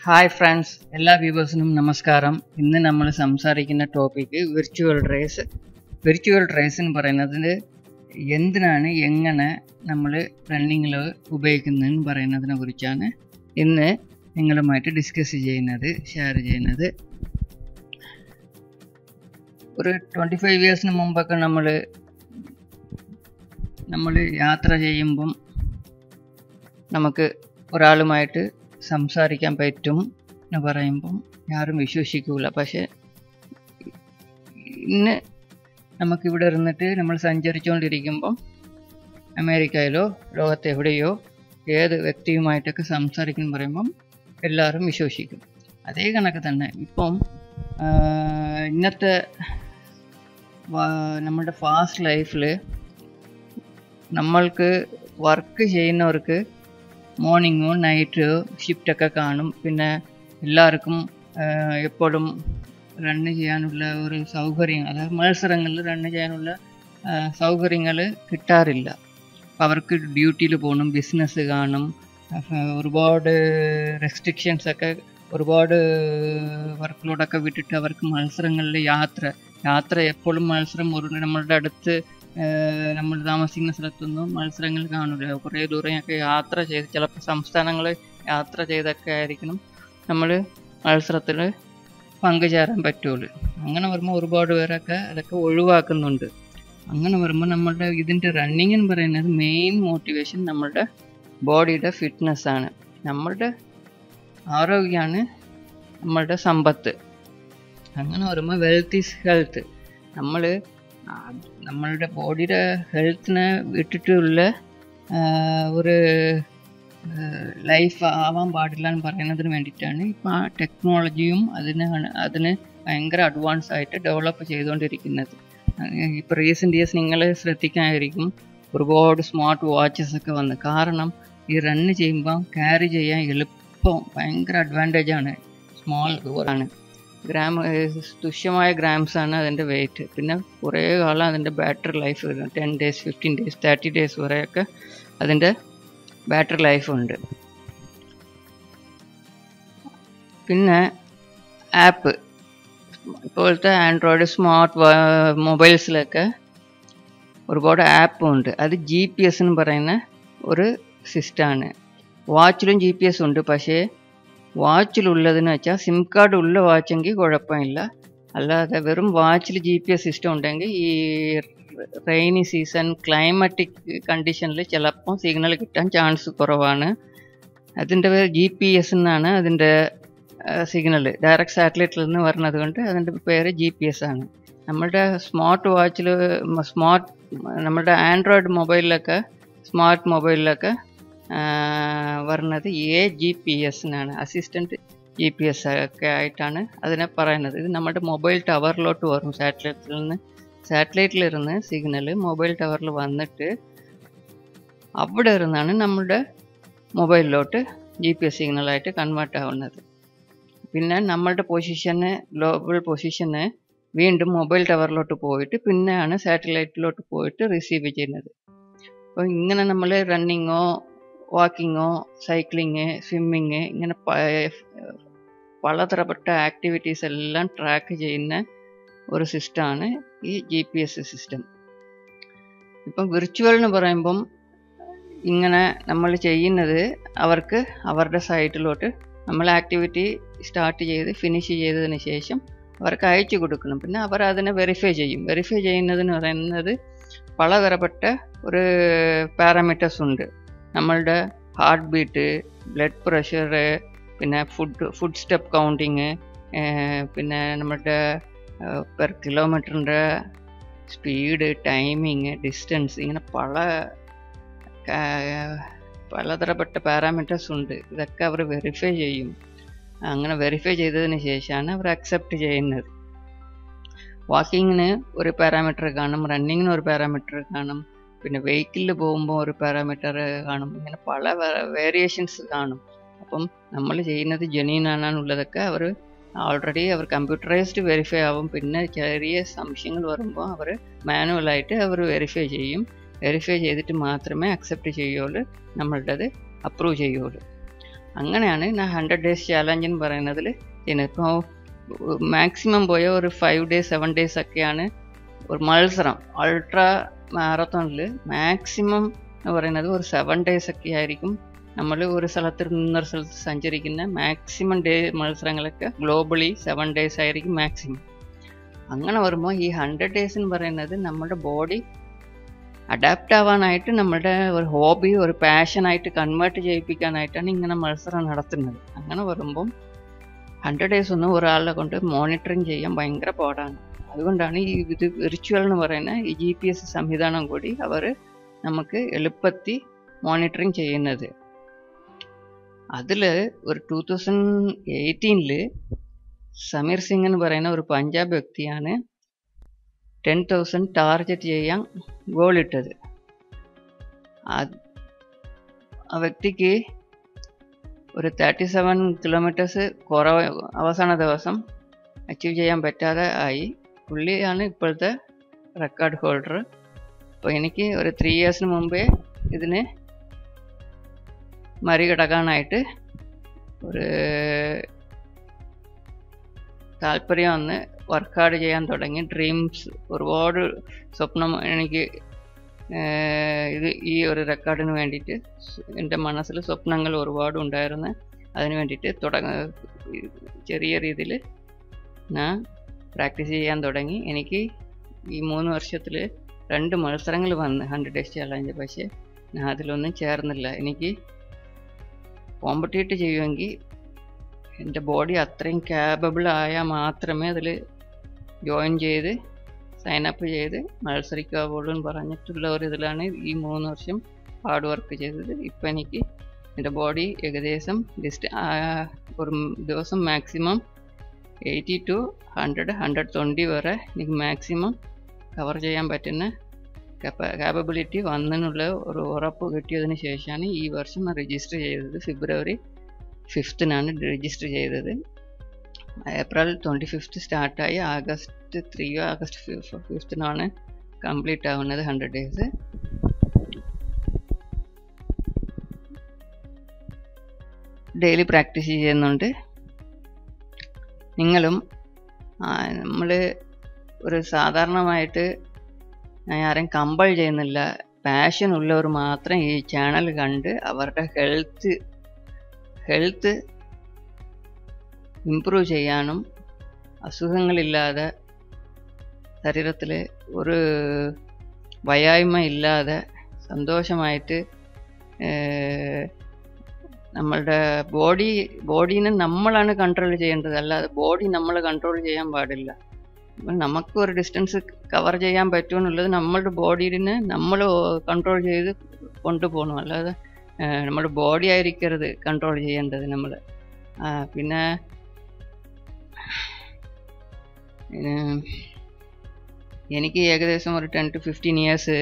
hi friends എല്ലാ വ്യൂവേഴ്സിനും നമസ്കാരം ഇന്ന് നമ്മൾ സംസാരിക്കുന്ന topic virtual race virtual race എന്ന് പറയുന്നത് എന്തിനാണ് എങ്ങനെ നമ്മൾ റണ്ണിങ്ങിൽ ഉപയോഗിക്കുന്നതെന്ന് പറയുന്നതിനെ കുറിച്ചാണ് ഇന്ന് നിങ്ങളുമായിട്ട് ഡിസ്കസ് ചെയ്യുന്നത് ഷെയർ ചെയ്യുന്നത് ഒരു ട്വൻറ്റി ഫൈവ് ഇയേഴ്സിന് മുമ്പൊക്കെ നമ്മൾ നമ്മൾ യാത്ര ചെയ്യുമ്പം നമുക്ക് ഒരാളുമായിട്ട് സംസാരിക്കാൻ പറ്റും എന്ന് പറയുമ്പം ആരും വിശ്വസിക്കൂല പക്ഷെ ഇന്ന് നമുക്കിവിടെ ഇരുന്നിട്ട് നമ്മൾ സഞ്ചരിച്ചുകൊണ്ടിരിക്കുമ്പം അമേരിക്കയിലോ ലോകത്ത് എവിടെയോ ഏത് വ്യക്തിയുമായിട്ടൊക്കെ സംസാരിക്കുന്നു പറയുമ്പം എല്ലാവരും വിശ്വസിക്കും അതേ കണക്ക് തന്നെ ഇപ്പം ഇന്നത്തെ നമ്മുടെ ഫാസ്റ്റ് ലൈഫിൽ നമ്മൾക്ക് വർക്ക് ചെയ്യുന്നവർക്ക് മോർണിങ്ങോ നൈറ്റ് ഷിഫ്റ്റൊക്കെ കാണും പിന്നെ എല്ലാവർക്കും എപ്പോഴും റണ്ണ് ചെയ്യാനുള്ള ഒരു സൗകര്യം അതായത് മത്സരങ്ങളിൽ റണ്ണ് ചെയ്യാനുള്ള സൗകര്യങ്ങൾ കിട്ടാറില്ല അവർക്ക് ഡ്യൂട്ടിയിൽ പോകണം ബിസിനസ് കാണും ഒരുപാട് റെസ്ട്രിക്ഷൻസ് ഒക്കെ ഒരുപാട് വർക്ക് ലോഡൊക്കെ വിട്ടിട്ട് അവർക്ക് മത്സരങ്ങളിൽ യാത്ര യാത്ര എപ്പോഴും മത്സരം ഒരു നമ്മളുടെ അടുത്ത് നമ്മൾ താമസിക്കുന്ന സ്ഥലത്തൊന്നും മത്സരങ്ങൾ കാണില്ല കുറേ ദൂരമൊക്കെ യാത്ര ചെയ്ത് ചിലപ്പോൾ സംസ്ഥാനങ്ങൾ യാത്ര ചെയ്തൊക്കെ ആയിരിക്കണം നമ്മൾ മത്സരത്തിൽ പങ്കുചേരാൻ പറ്റുള്ളൂ അങ്ങനെ വരുമ്പോൾ ഒരുപാട് പേരൊക്കെ അതൊക്കെ ഒഴിവാക്കുന്നുണ്ട് അങ്ങനെ വരുമ്പോൾ നമ്മളുടെ ഇതിൻ്റെ റണ്ണിങ് എന്ന് പറയുന്നത് മെയിൻ മോട്ടിവേഷൻ നമ്മളുടെ ബോഡിയുടെ ഫിറ്റ്നസ് ആണ് നമ്മളുടെ ആരോഗ്യമാണ് നമ്മളുടെ സമ്പത്ത് അങ്ങനെ വരുമ്പോൾ വെൽത്ത് ഈസ് ഹെൽത്ത് നമ്മൾ നമ്മളുടെ ബോഡിയുടെ ഹെൽത്തിനെ വിട്ടിട്ടുള്ള ഒരു ലൈഫ് ആവാൻ പാടില്ല എന്ന് പറയുന്നതിന് വേണ്ടിയിട്ടാണ് ഇപ്പോൾ ആ ടെക്നോളജിയും അതിന് അതിന് ഭയങ്കര അഡ്വാൻസ് ആയിട്ട് ഡെവലപ്പ് ചെയ്തുകൊണ്ടിരിക്കുന്നത് ഇപ്പോൾ റീസെൻ്റ് ഇയേഴ്സ് നിങ്ങൾ ശ്രദ്ധിക്കാനായിരിക്കും ഒരുപാട് സ്മാർട്ട് വാച്ചസ് ഒക്കെ വന്ന് കാരണം ഈ റണ്ണ് ചെയ്യുമ്പോൾ ക്യാരി ചെയ്യാൻ എളുപ്പം ഭയങ്കര അഡ്വാൻറ്റേജ് ആണ് സ്മോൾ ആണ് ഗ്രാം തുച്ഛമായ ഗ്രാംസ് ആണ് അതിൻ്റെ വെയിറ്റ് പിന്നെ കുറേ കാലം അതിൻ്റെ ബാറ്ററി ലൈഫ് വരും ten days fifteen days thirty days വരെയൊക്കെ അതിൻ്റെ ബാറ്ററി ലൈഫ് ഉണ്ട് പിന്നെ ആപ്പ് ഇപ്പോഴത്തെ ആൻഡ്രോയിഡ് സ്മാർട്ട് മൊബൈൽസിലൊക്കെ ഒരുപാട് ആപ്പ് ഉണ്ട് അത് ജി പി എസ് എന്ന് പറയുന്ന ഒരു സിസ്റ്റമാണ് വാച്ചിലും ജി പി എസ് ഉണ്ട് പക്ഷേ വാച്ചിലുള്ളതെന്ന് വെച്ചാൽ സിം കാർഡ് ഉള്ള വാച്ചെങ്കിൽ കുഴപ്പമില്ല അല്ലാതെ വെറും വാച്ചിൽ ജി പി എസ് സിസ്റ്റം ഉണ്ടെങ്കിൽ ഈ റെയിനി സീസൺ ക്ലൈമറ്റിക് കണ്ടീഷനിൽ ചിലപ്പോൾ സിഗ്നൽ കിട്ടാൻ ചാൻസ് കുറവാണ് അതിൻ്റെ പേര് ജി പി എസ് എന്നാണ് അതിൻ്റെ സിഗ്നൽ ഡയറക്റ്റ് സാറ്റലൈറ്റിൽ നിന്ന് വരുന്നത് കൊണ്ട് അതിൻ്റെ പേര് ജി പി എസ് ആണ് നമ്മളുടെ സ്മാർട്ട് വാച്ചിൽ സ്മാർട്ട് നമ്മുടെ ആൻഡ്രോയിഡ് മൊബൈലിലൊക്കെ സ്മാർട്ട് മൊബൈലിലൊക്കെ വരുന്നത് എ ജി പി എസിനാണ് അസിസ്റ്റൻറ്റ് ജി പി എസ് ഒക്കെ ആയിട്ടാണ് അതിനെ പറയുന്നത് ഇത് നമ്മുടെ മൊബൈൽ ടവറിലോട്ട് വരും സാറ്റലൈറ്റിൽ നിന്ന് സാറ്റലൈറ്റിലിരുന്ന് സിഗ്നൽ മൊബൈൽ ടവറിൽ വന്നിട്ട് അവിടെ ഇരുന്നാണ് നമ്മുടെ മൊബൈലിലോട്ട് ജി പി എസ് സിഗ്നലായിട്ട് കൺവേർട്ട് ആവുന്നത് പിന്നെ നമ്മളുടെ പൊസിഷന് ഗ്ലോബൽ പൊസിഷന് വീണ്ടും മൊബൈൽ ടവറിലോട്ട് പോയിട്ട് പിന്നെയാണ് സാറ്റലൈറ്റിലോട്ട് പോയിട്ട് റിസീവ് ചെയ്യുന്നത് അപ്പോൾ ഇങ്ങനെ നമ്മൾ റണ്ണിങ്ങോ വാക്കിങ്ങോ സൈക്ലിങ് സ്വിമ്മിങ് ഇങ്ങനെ പലതരപ്പെട്ട ആക്ടിവിറ്റീസ് എല്ലാം ട്രാക്ക് ചെയ്യുന്ന ഒരു സിസ്റ്റമാണ് ഈ ജി പി എസ് സിസ്റ്റം ഇപ്പം വിർച്വൽ എന്ന് പറയുമ്പം ഇങ്ങനെ നമ്മൾ ചെയ്യുന്നത് അവർക്ക് അവരുടെ സൈറ്റിലോട്ട് നമ്മൾ ആക്ടിവിറ്റി സ്റ്റാർട്ട് ചെയ്ത് ഫിനിഷ് ചെയ്തതിന് ശേഷം അവർക്ക് അയച്ചു കൊടുക്കണം പിന്നെ അവർ അതിനെ വെരിഫൈ ചെയ്യും വെരിഫൈ ചെയ്യുന്നതെന്ന് പറയുന്നത് പലതരപ്പെട്ട ഒരു പാരാമീറ്റേഴ്സ് ഉണ്ട് നമ്മളുടെ ഹാർട്ട് ബീറ്റ് ബ്ലഡ് പ്രഷർ പിന്നെ ഫുഡ് ഫുഡ് സ്റ്റെപ്പ് കൗണ്ടിങ് പിന്നെ നമ്മളുടെ പെർ കിലോമീറ്ററിൻ്റെ സ്പീഡ് ടൈമിങ് ഡിസ്റ്റൻസ് ഇങ്ങനെ പല പലതരപ്പെട്ട പാരാമീറ്റേഴ്സ് ഉണ്ട് ഇതൊക്കെ അവർ വെരിഫൈ ചെയ്യും അങ്ങനെ വെരിഫൈ ചെയ്തതിന് ശേഷമാണ് അവർ അക്സെപ്റ്റ് ചെയ്യുന്നത് വാക്കിങ്ങിന് ഒരു പാരാമീറ്റർ കാണും റണ്ണിങ്ങിന് ഒരു പാരാമീറ്റർ കാണും പിന്നെ വെഹിക്കിളിൽ പോകുമ്പോൾ ഒരു പാരാമീറ്റർ കാണും ഇങ്ങനെ പല വേരിയേഷൻസ് കാണും അപ്പം നമ്മൾ ചെയ്യുന്നത് ജെന്യൂൻ ആണെന്നുള്ളതൊക്കെ അവർ ഓൾറെഡി അവർ കമ്പ്യൂട്ടറൈസ്ഡ് വെരിഫൈ ആവും പിന്നെ ചെറിയ സംശയങ്ങൾ വരുമ്പോൾ അവർ മാനുവലായിട്ട് അവർ വെരിഫൈ ചെയ്യും വെരിഫൈ ചെയ്തിട്ട് മാത്രമേ അക്സെപ്റ്റ് ചെയ്യുള്ളൂ നമ്മളുടേത് അപ്രൂവ് ചെയ്യുള്ളൂ അങ്ങനെയാണ് ഞാൻ ഹൺഡ്രഡ് ഡേയ്സ് ചാലഞ്ച് എന്ന് പറയുന്നതിൽ ചെയ്യുന്നത് ഇപ്പോൾ മാക്സിമം പോയ ഒരു ഫൈവ് ഡേയ്സ് സെവൻ ഡേയ്സ് ഒക്കെയാണ് ഒരു മത്സരം അൾട്രാ മാരത്തോണിൽ മാക്സിമം എന്ന് പറയുന്നത് ഒരു സെവൻ ഡേയ്സ് ഒക്കെ ആയിരിക്കും നമ്മൾ ഒരു സ്ഥലത്ത് നിന്നൊരു സ്ഥലത്ത് സഞ്ചരിക്കുന്ന മാക്സിമം ഡേ മത്സരങ്ങളൊക്കെ ഗ്ലോബലി സെവൻ ഡേയ്സ് ആയിരിക്കും മാക്സിമം അങ്ങനെ വരുമ്പോൾ ഈ ഹൺഡ്രഡ് ഡേയ്സ് എന്ന് പറയുന്നത് നമ്മുടെ ബോഡി അഡാപ്റ്റ് ആവാനായിട്ട് നമ്മുടെ ഒരു ഹോബി ഒരു പാഷനായിട്ട് കൺവേർട്ട് ചെയ്യിപ്പിക്കാനായിട്ടാണ് ഇങ്ങനെ മത്സരം നടത്തുന്നത് അങ്ങനെ വരുമ്പം ഹൺഡ്രഡ് ഡേയ്സ് ഒന്നും ഒരാളെ കൊണ്ട് മോണിറ്ററിങ് ചെയ്യാൻ ഭയങ്കര പാടാണ് അതുകൊണ്ടാണ് ഈ ഇത് വിർച്വൽ എന്ന് പറയുന്ന ഈ ജി പി എസ് സംവിധാനം കൂടി അവർ നമുക്ക് എളുപ്പത്തിൽ മോണിറ്ററിങ് ചെയ്യുന്നത് അതിൽ ഒരു ടൂ തൗസൻഡ് എയ്റ്റീനിൽ സമീർ സിംഗ് എന്ന് പറയുന്ന ഒരു പഞ്ചാബ് വ്യക്തിയാണ് ടെൻ തൗസൻഡ് ടാർഗറ്റ് ചെയ്യാൻ ഗോളിട്ടത് ആ വ്യക്തിക്ക് ഒരു തേർട്ടി സെവൻ കിലോമീറ്റേഴ്സ് കുറവ് അവസാന ദിവസം അച്ചീവ് ചെയ്യാൻ പറ്റാതെ ആയി പുള്ളിയാണ് ഇപ്പോഴത്തെ റെക്കോർഡ് ഹോൾഡർ അപ്പോൾ എനിക്ക് ഒരു ത്രീ ഇയേഴ്സിന് മുമ്പേ ഇതിന് മറികടക്കാനായിട്ട് ഒരു താല്പര്യം വന്ന് വർക്ക് ഹാർഡ് ചെയ്യാൻ തുടങ്ങി ഡ്രീംസ് ഒരുപാട് സ്വപ്നം എനിക്ക് ഇത് ഈ ഒരു റെക്കോർഡിന് വേണ്ടിയിട്ട് എൻ്റെ മനസ്സിൽ സ്വപ്നങ്ങൾ ഒരുപാട് ഉണ്ടായിരുന്നു അതിന് വേണ്ടിയിട്ട് തുടങ്ങ ചെറിയ രീതിയിൽ ഞാൻ പ്രാക്ടീസ് ചെയ്യാൻ തുടങ്ങി എനിക്ക് ഈ മൂന്ന് വർഷത്തിൽ രണ്ട് മത്സരങ്ങൾ വന്ന് ഹൺഡ്രഡ് ഡേയ്സ് ചാലഞ്ച് പക്ഷേ ഞാൻ അതിലൊന്നും ചേർന്നില്ല എനിക്ക് കോമ്പറ്റീറ്റ് ചെയ്യുമെങ്കിൽ എൻ്റെ ബോഡി അത്രയും ക്യാപ്പബിൾ ആയാൽ മാത്രമേ അതിൽ ജോയിൻ ചെയ്ത് സൈൻ അപ്പ് ചെയ്ത് മത്സരിക്കാവുള്ളൂ എന്ന് പറഞ്ഞിട്ടുള്ള ഒരു ഇതിലാണ് ഈ മൂന്ന് വർഷം ഹാർഡ് വർക്ക് ചെയ്തത് ഇപ്പം എനിക്ക് എൻ്റെ ബോഡി ഏകദേശം ഡിസ്റ്റ് ഒരു ദിവസം maximum eighty two hundred hundred twenty വരെ എനിക്ക് മാക്സിമം കവർ ചെയ്യാൻ പറ്റുന്ന കാപ്പബിലിറ്റി വന്നെന്നുള്ള ഒരു ഉറപ്പ് കിട്ടിയതിന് ശേഷമാണ് ഈ വർഷം രജിസ്റ്റർ ചെയ്തത് ഫെബ്രുവരി ഫിഫ്തിനാണ് രജിസ്റ്റർ ചെയ്തത് ഏപ്രിൽ ട്വൻറ്റി ഫിഫ്ത്ത് സ്റ്റാർട്ടായി ആഗസ്റ്റ് ത്രീയോ ആഗസ്റ്റ് ഫിഫ്തിനാണ് കംപ്ലീറ്റ് ആവുന്നത് ഹൺഡ്രഡ് ഡേയ്സ് ഡെയിലി പ്രാക്ടീസ് ചെയ്യുന്നുണ്ട് നിങ്ങളും നമ്മൾ ഒരു സാധാരണമായിട്ട് ഞാൻ ആരെയും കമ്പൾ ചെയ്യുന്നില്ല പാഷൻ ഉള്ളവർ മാത്രം ഈ ചാനൽ കണ്ട് അവരുടെ ഹെൽത്ത് ഹെൽത്ത് ഇമ്പ്രൂവ് ചെയ്യാനും അസുഖങ്ങളില്ലാതെ ശരീരത്തിൽ ഒരു വയായ്മ ഇല്ലാതെ സന്തോഷമായിട്ട് നമ്മളുടെ ബോഡി ബോഡീനെ നമ്മളാണ് കൺട്രോൾ ചെയ്യേണ്ടത് അല്ലാതെ ബോഡി നമ്മൾ കൺട്രോൾ ചെയ്യാൻ പാടില്ല നമുക്ക് ഒരു ഡിസ്റ്റൻസ് കവർ ചെയ്യാൻ പറ്റുമെന്നുള്ളത് നമ്മളുടെ ബോഡീനെ നമ്മൾ കൺട്രോൾ ചെയ്ത് കൊണ്ടുപോകണം അല്ലാതെ നമ്മുടെ ബോഡി ആയിരിക്കരുത് കൺട്രോൾ ചെയ്യേണ്ടത് നമ്മൾ പിന്നെ എനിക്ക് ഏകദേശം ഒരു ടെൻ ടു ഫിഫ്റ്റീൻ ഇയേഴ്സ്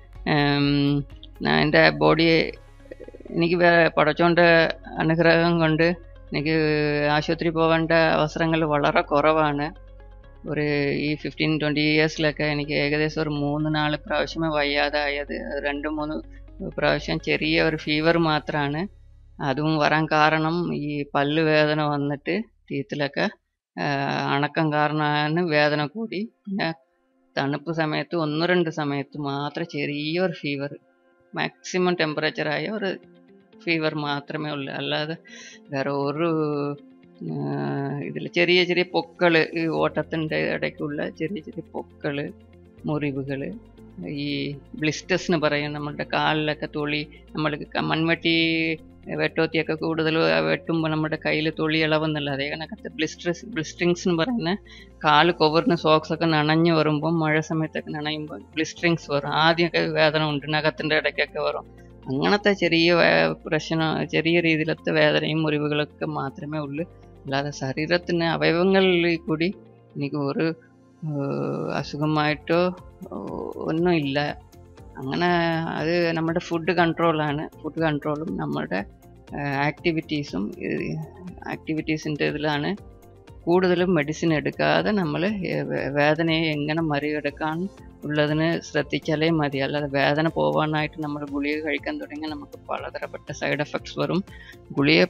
എൻ്റെ ബോഡിയെ എനിക്ക് പടച്ചോൻ്റെ അനുഗ്രഹം കൊണ്ട് എനിക്ക് ആശുപത്രി പോകേണ്ട അവസരങ്ങൾ വളരെ കുറവാണ് ഒരു ഈ ഫിഫ്റ്റീൻ ട്വൻറ്റി ഇയേഴ്സിലൊക്കെ എനിക്ക് ഏകദേശം ഒരു മൂന്ന് നാല് പ്രാവശ്യമേ വയ്യാതായത് രണ്ട് മൂന്ന് പ്രാവശ്യം ചെറിയ ഒരു ഫീവർ മാത്രമാണ് അതും വരാൻ കാരണം ഈ പല്ല് വേദന വന്നിട്ട് ടീത്തിലൊക്കെ അണക്കം കാരണമാണ് വേദന കൂടി പിന്നെ തണുപ്പ് സമയത്ത് ഒന്ന് രണ്ട് സമയത്ത് മാത്രം ചെറിയൊരു ഫീവർ മാക്സിമം ടെമ്പറേച്ചറായ ഒരു ഫീവർ മാത്രമേ ഉള്ളൂ അല്ലാതെ വേറെ ഒരു ഇതിൽ ചെറിയ ചെറിയ പൊക്കൾ ഈ ഓട്ടത്തിൻ്റെ ഇടയ്ക്കുള്ള ചെറിയ ചെറിയ പൊക്കൾ മുറിവുകൾ ഈ ബ്ലിസ്റ്റേഴ്സ് എന്ന് പറയും നമ്മളുടെ കാലിലൊക്കെ തൊളി നമ്മൾ മൺവെട്ടി വെട്ടോത്തിയൊക്കെ കൂടുതൽ വെട്ടുമ്പോൾ നമ്മുടെ കയ്യിൽ തൊളി ഇളവെന്നല്ല അതേ കണക്കത്തെ ബ്ലിസ്റ്റേഴ്സ് ബ്ലിസ്റ്ററിങ്സ് എന്ന് പറയുന്ന കാല് കൊവറിന് സോക്സ് ഒക്കെ നനഞ്ഞു വരുമ്പോൾ മഴ സമയത്തൊക്കെ നനയുമ്പോൾ ബ്ലിസ്റ്ററിങ്സ് വരും ആദ്യമൊക്കെ വേദന ഉണ്ട് നഖത്തിൻ്റെ ഇടയ്ക്കൊക്കെ വരും അങ്ങനത്തെ ചെറിയ പ്രശ്നം ചെറിയ രീതിയിലത്തെ വേദനയും മുറിവുകളൊക്കെ മാത്രമേ ഉള്ളൂ അല്ലാതെ ശരീരത്തിന് അവയവങ്ങളിൽ കൂടി എനിക്ക് ഒരു അസുഖമായിട്ടോ ഒന്നുമില്ല അങ്ങനെ അത് നമ്മുടെ ഫുഡ് കൺട്രോളാണ് ഫുഡ് കൺട്രോളും നമ്മുടെ ആക്ടിവിറ്റീസും ആക്ടിവിറ്റീസിൻ്റെ ഇതിലാണ് കൂടുതലും മെഡിസിൻ എടുക്കാതെ നമ്മൾ വേദനയെ എങ്ങനെ മറികടക്കാൻ ഉള്ളതിന് ശ്രദ്ധിച്ചാലേ മതി അല്ലാതെ വേദന പോകാനായിട്ട് നമ്മൾ ഗുളിക കഴിക്കാൻ തുടങ്ങിയാൽ നമുക്ക് പലതരപ്പെട്ട സൈഡ് എഫക്ട്സ് വരും ഗുളിക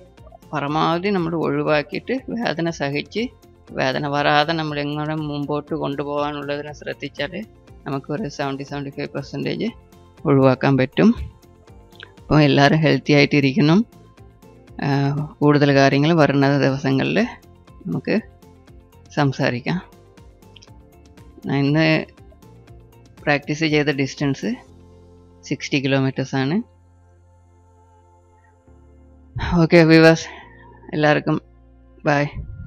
പരമാവധി നമ്മൾ ഒഴിവാക്കിയിട്ട് വേദന സഹിച്ച് വേദന വരാതെ നമ്മൾ എങ്ങനെ മുമ്പോട്ട് കൊണ്ടുപോകാനുള്ളതിനെ ശ്രദ്ധിച്ചാൽ നമുക്കൊരു സെവൻറ്റി സെവൻറ്റി ഫൈവ് പെർസെൻറ്റേജ് ഒഴിവാക്കാൻ പറ്റും അപ്പോൾ എല്ലാവരും ഹെൽത്തി ആയിട്ടിരിക്കണം ആഹ് കൂടുതൽ കാര്യങ്ങൾ വരുന്ന ദിവസങ്ങളിൽ നമുക്ക് സംസാരിക്കാം ഞാൻ ഇന്ന് പ്രാക്ടീസ് ചെയ്ത ഡിസ്റ്റൻസ് സിക്സ്റ്റി കിലോമീറ്റേഴ്സാണ് ഓക്കെ വിവാസ് എല്ലാവർക്കും ബൈ